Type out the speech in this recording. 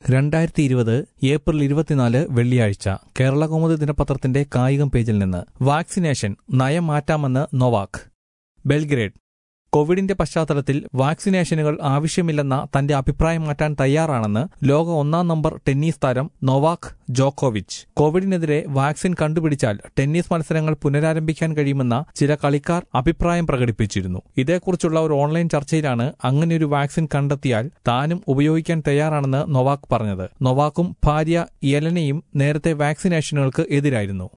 രണ്ടായിരത്തി ഇരുപത് ഏപ്രിൽ ഇരുപത്തിനാല് വെള്ളിയാഴ്ച കേരള കൗമുദി ദിനപത്രത്തിന്റെ കായികം പേജിൽ നിന്ന് വാക്സിനേഷൻ നയം മാറ്റാമെന്ന് നൊവാക് ബെൽഗ്രേഡ് കോവിഡിന്റെ പശ്ചാത്തലത്തിൽ വാക്സിനേഷനുകൾ ആവശ്യമില്ലെന്ന തന്റെ അഭിപ്രായം മാറ്റാൻ തയ്യാറാണെന്ന് ലോക ഒന്നാം നമ്പർ ടെന്നീസ് താരം നൊവാക് ജോക്കോവിച്ച് കോവിഡിനെതിരെ വാക്സിൻ കണ്ടുപിടിച്ചാൽ ടെന്നീസ് മത്സരങ്ങൾ പുനരാരംഭിക്കാൻ കഴിയുമെന്ന ചില കളിക്കാർ അഭിപ്രായം പ്രകടിപ്പിച്ചിരുന്നു ഇതേക്കുറിച്ചുള്ള ഒരു ഓൺലൈൻ ചർച്ചയിലാണ് അങ്ങനെയൊരു വാക്സിൻ കണ്ടെത്തിയാൽ താനും ഉപയോഗിക്കാൻ തയ്യാറാണെന്ന് നൊവാക് പറഞ്ഞത് നൊവാക്കും ഭാര്യ യെലനയും നേരത്തെ വാക്സിനേഷനുകൾക്ക് എതിരായിരുന്നു